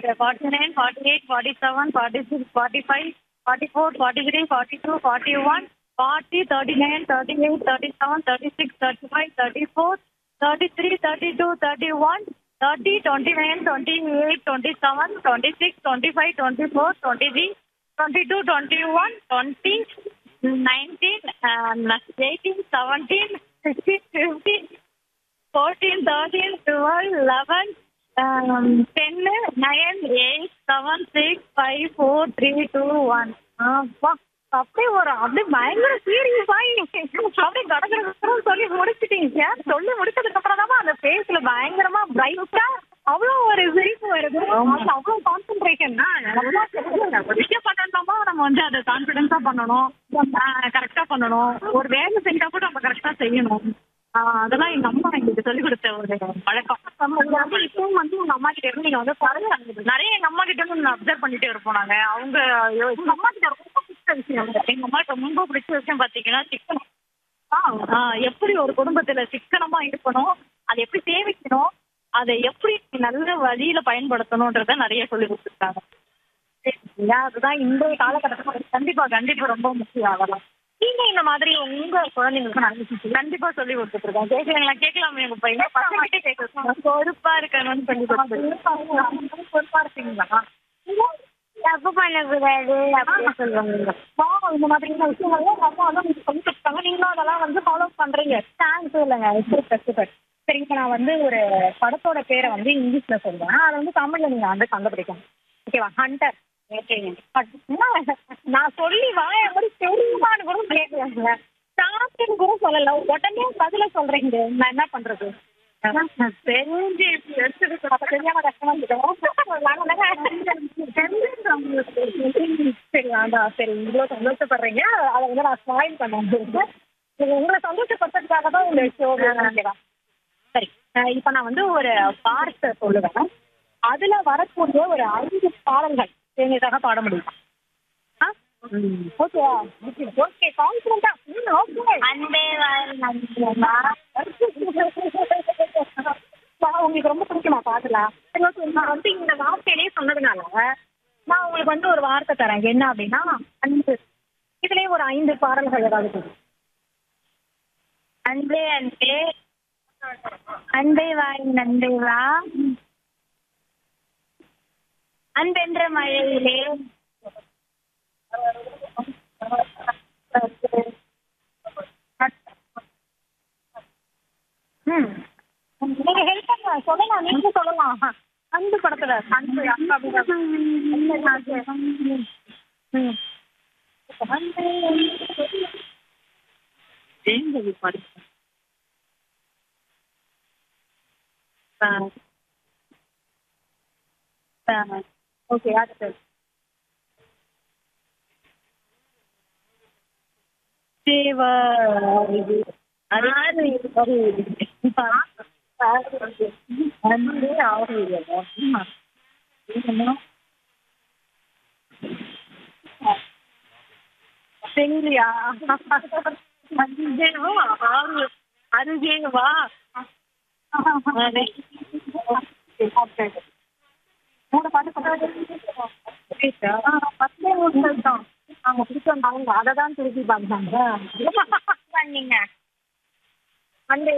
Forty nine forty eight forty seven forty six forty five forty four forty three forty two forty one forty thirty nine thirty eight thirty seven thirty six thirty five thirty four thirty three thirty two thirty one thirty twenty nine twenty eight twenty seven twenty six twenty five twenty four twenty three twenty two twenty one twenty nineteen eighteen seventeen sixteen fifteen fourteen thirteen twelve eleven ten nine eight seven six five four three two one அப்பா அப்படியே ஒரு அப்படியே பயங்கர serious ஆகி அப்படியே கடற்கரை சொல்லி முடிச்சிட்டீங்க சொல்லி முடிச்சதுக்கு அப்புறம் தான் அந்த ஃபேஸ்ல பயங்கரமா பிரைட்டா அவ்வளோ ஒரு சிரிப்பு வருது அது அவ்வளோ கான்சென்ட்ரேஷன் ஒரு விஷயம் பண்ணணுமா நம்ம வந்து அதை கான்ஃபிடென்ஸா பண்ணணும் கரெக்டா பண்ணணும் ஒரு வேலை செஞ்சா கூட நம்ம கரெக்டா செய்யணும் ஆஹ் அதெல்லாம் எங்க அம்மா எங்களுக்கு சொல்லிக் கொடுத்த ஒரு பழக்கம் நம்ம இதை வந்து இப்பவும் வந்து உங்க அம்மா கிட்ட இருந்து நீங்க வந்து பாருங்க நிறைய எங்க அம்மா கிட்ட இருந்து அப்சர்வ் பண்ணிட்டே இருப்போம் நாங்க அவங்க எங்க அம்மா கிட்ட ரொம்ப பிடிச்ச விஷயம் எங்க அம்மா ரொம்ப பிடிச்ச விஷயம் பாத்தீங்கன்னா சிக்கனம் ஆஹ் எப்படி ஒரு குடும்பத்துல சிக்கனமா இருக்கணும் அதை எப்படி சேமிக்கணும் அதை எப்படி நல்ல வழியில பயன்படுத்தணும்ன்றத நிறைய சொல்லி கொடுத்துருக்காங்க சரிங்களா? அதுதான் இந்த காலகட்டத்தில் கண்டிப்பா கண்டிப்பா ரொம்ப முக்கியம் அதெல்லாம் நீங்க இந்த மாதிரி உங்க குழந்தைங்களுக்கு நடந்துச்சு கண்டிப்பா சொல்லி கொடுத்துட்டு இருக்கேன் கேட்கலங்களா கேட்கலாமே உங்க பையன் பசங்கிட்டே கேட்க பொறுப்பா இருக்கணும்னு சொல்லி கொடுத்துருக்கேன் பொறுப்பா இருப்பீங்களா தப்பு பண்ணக்கூடாது அப்படின்னு சொல்லுவாங்க வா, இந்த மாதிரி விஷயங்கள்லாம் உங்க அம்மா வந்து உங்களுக்கு சொல்லி கொடுத்தாங்க நீங்களும் அதெல்லாம் வந்து ஃபாலோ பண்றீங்க தேங்க்ஸ் இல்லைங்க சூப்பர் சூப்பர் சரி இப்போ நான் வந்து ஒரு படத்தோட பேரை வந்து இங்கிலீஷ்ல சொல்றேன் அதை வந்து தமிழ்ல நீங்க வந்து கண்டுபிடிக்கணும் ஓகேவா ஹண்டர் நான் சொல்லி வாய மாதிரி தெரியுமான்னு கூட கேட்கலாங்க ஸ்டார்டிங் கூட சொல்லல உடனே பதில சொல்றீங்க நான் என்ன பண்றது தெரிஞ்சு தெரியாம கஷ்டமா சரி வேண்டாம் சரி இவ்வளோ சந்தோஷப்படுறீங்க அதை வந்து நான் ஸ்மைல் பண்ணேன் உங்களை சந்தோஷப்படுறதுக்காக தான் உங்க ஷோ ஓகேவா சரி அஹ் இப்ப நான் வந்து ஒரு பார்ட் சொல்லுவேன் அதுல வரக்கூடிய ஒரு ஐந்து பாடல்கள் எங்களுக்காக பாட முடியுமா ஓகே ஓகே கான்ஃபிடண்டா ஓகே அன்பே வாழ் நண்பா உங்களுக்கு ரொம்ப பிடிக்குமா பாட்டுல சரி ஓகே நான் வந்து இந்த வார்த்தையிலேயே சொன்னதுனால நான் உங்களுக்கு வந்து ஒரு வார்த்தை தரேன் என்ன அப்படின்னா அன்பு இதுலயே ஒரு ஐந்து பாடல்கள் ஏதாவது கொடுங்க. அன்பே அன்பே அன்பை வாழ் நன்பை வா அன்பென்ற மழையிலே ம் நீங்க ஹெல்ப் பண்ணுங்க சொல்லலாம் நீங்க சொல்லலாம் அன்பு படத்துல அன்பு அன்பு அப்படிதான் ம் ஜெயங்கவி பாடி ஓகே அடுத்து தேவ செங்கிலியா அஞ்சேவா ஆறு அஞ்சேவா மூணு பாட்டு பத்தே நிமிஷம் தான் அவங்க பிடிச்சவங்க அவங்க அதை தான் திருப்பி பார்த்தாங்க பண்ணீங்க அந்த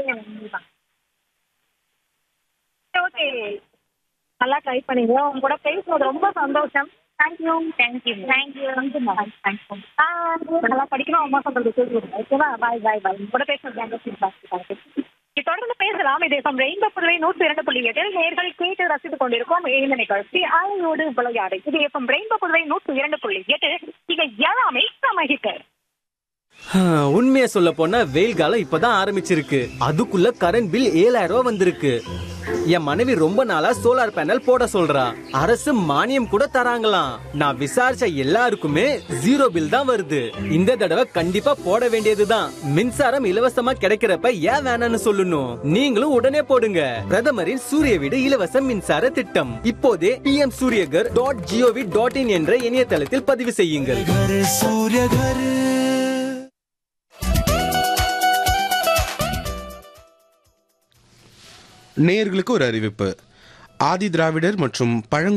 ஓகே நல்லா ட்ரை பண்ணீங்க உங்க கூட பேசுனது ரொம்ப சந்தோஷம் தேங்க்யூ தேங்க்யூ தேங்க்யூ தேங்க்யூ நல்லா படிக்கணும் அம்மா சொல்றது கேட்குறேன் ஓகேவா பாய் பாய் பாய் உங்க கூட பேசுறது தொடர்ந்து பேசலாம் இது எஃப்எம் ரெயின்போ புதுவை நூற்றி இரண்டு புள்ளி எட்டில் நேர்கள் கேட்டு ரசித்துக் கொண்டிருக்கோம் இந்த நிகழ்ச்சி அலையோடு விளையாடு இது எஃப்எம் ரெயின்போ புதுவை நூற்றி இரண்டு புள்ளி எட்டு இங்க எல்லாமே சமகிட்டு உண்மைய சொல்ல போனா வெயில் காலம் இப்பதான் ஆரம்பிச்சிருக்கு அதுக்குள்ள கரண்ட் பில் ஏழாயிரம் ரூபாய் வந்திருக்கு என் மனைவி ரொம்ப நாளா சோலார் பேனல் போட சொல்றா அரசு மானியம் கூட தராங்களாம் நான் விசாரிச்ச எல்லாருக்குமே ஜீரோ பில் தான் வருது இந்த தடவை கண்டிப்பா போட வேண்டியதுதான் மின்சாரம் இலவசமா கிடைக்கிறப்ப ஏன் வேணாம்னு சொல்லணும் நீங்களும் உடனே போடுங்க பிரதமரின் சூரிய வீடு இலவச மின்சார திட்டம் இப்போதே PM Suryaghar dot GOV dot in என்ற இணையதளத்தில் பதிவு செய்யுங்கள் घर सूर्य घर நேயர்களுக்கு ஒரு அறிவிப்பு ஆதி திராவிடர் மற்றும் பழங்